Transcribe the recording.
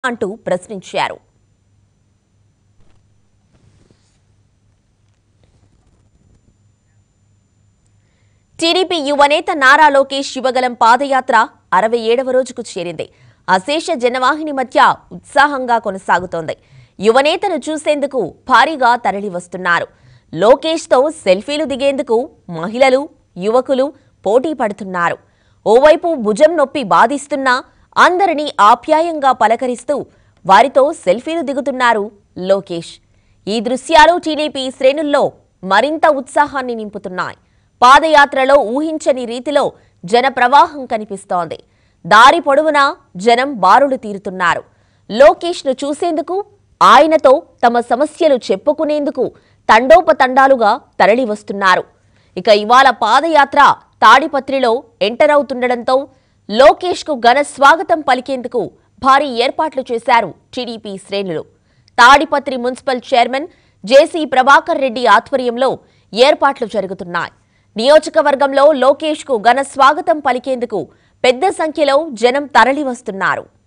అంటూ ప్రశ్నించారు టీడీపీ యువనేత నారా లోకేష్ యువగలం పాదయాత్ర అరవై ఏడవ రోజుకు చేరింది అశేష జనవాహిని మధ్య ఉత్సాహంగా కొనసాగుతోంది యువనేతను చూసేందుకు భారీగా తరలివస్తున్నారు లోకేష్తో సెల్ఫీలు దిగేందుకు మహిళలు యువకులు పోటీ పడుతున్నారు ఓవైపు భుజం నొప్పి బాధిస్తున్నా అందరినీ ఆప్యాయంగా పలకరిస్తూ వారితో సెల్ఫీలు దిగుతున్నారు లోకేష్ ఈ దృశ్యాలు టీడీపీ శ్రేణుల్లో మరింత ఉత్సాహాన్ని నింపుతున్నాయి పాదయాత్రలో ఊహించని రీతిలో జన ప్రవాహం కనిపిస్తోంది దారి పొడవునా జనం బారులు తీరుతున్నారు లోకేష్ను చూసేందుకు ఆయనతో తమ సమస్యలు చెప్పుకునేందుకు తండోపతండాలుగా తరలివస్తున్నారు ఇక ఇవాళ పాదయాత్ర తాడిపత్రిలో ఎంటర్ అవుతుండటంతో లోకేష్కు ఘన స్వాగతం పలికేందుకు భారీ ఏర్పాట్లు చేశారు టీడీపీ శ్రేణులు Tadipatri municipal chairman JC Prabhakar Reddy ఆధ్వర్యంలో ఏర్పాట్లు జరుగుతున్నాయి నియోజకవర్గంలో లోకేష్కు ఘన స్వాగతం పలికేందుకు పెద్ద సంఖ్యలో జనం తరలివస్తున్నారు